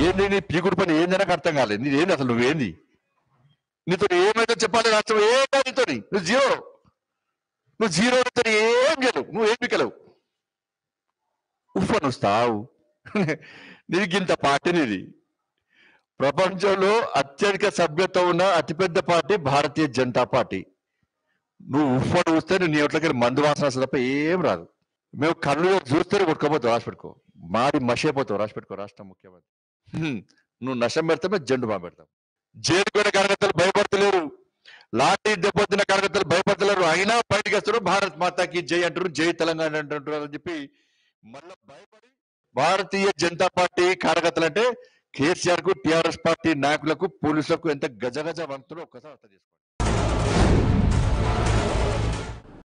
ఏంది నీ పీకుడు పని ఏంది నాకు అర్థం కాలేదు నీది ఏంది అసలు నువ్వేంది నీతో ఏమైతే చెప్పాలి రాష్ట్రం ఏం కాదు నీతో నువ్వు జీరో నువ్వు జీరో నీతో ఏం చేయలేవు నువ్వు ఏం పిక్కలేవు ఉఫ్ అని వస్తావు నీకు ఇంత పార్టీ నీది ప్రపంచంలో అత్యధిక సభ్యత్వం ఉన్న అతిపెద్ద పార్టీ భారతీయ జనతా పార్టీ నువ్వు ఉఫ్ అని చూస్తే నీ నోట్లకి మందు వాసన వస్తుంది తప్ప ఏం రాదు మేము కళ్ళు చూస్తేనే కొట్టుకోపోతావు రాసి పెట్టుకో మాడి మషైపోతావు రాసి పెట్టుకో రాష్ట్ర ముఖ్యమంత్రి హ్మ్. నువ్వు నష్టం పెడతామే జెండు బాగా పెడతావు జైలు పోయిన కార్యకర్తలు భయపడతలేరు లాఠీ దెబ్బతిన్న కార్యకర్తలు భయపడతలేరు అయినా బయటకు వస్తారు భారత్ మాతాకి జై అంటారు జై తెలంగాణ అంటారు అని చెప్పి మళ్ళీ భయపడి భారతీయ జనతా పార్టీ కార్యకర్తలు అంటే కేసీఆర్ కు టిఆర్ఎస్ పార్టీ నాయకులకు పోలీసులకు ఎంత గజగజ వంతులో ఒక్కసారి అర్థం చేసుకోండి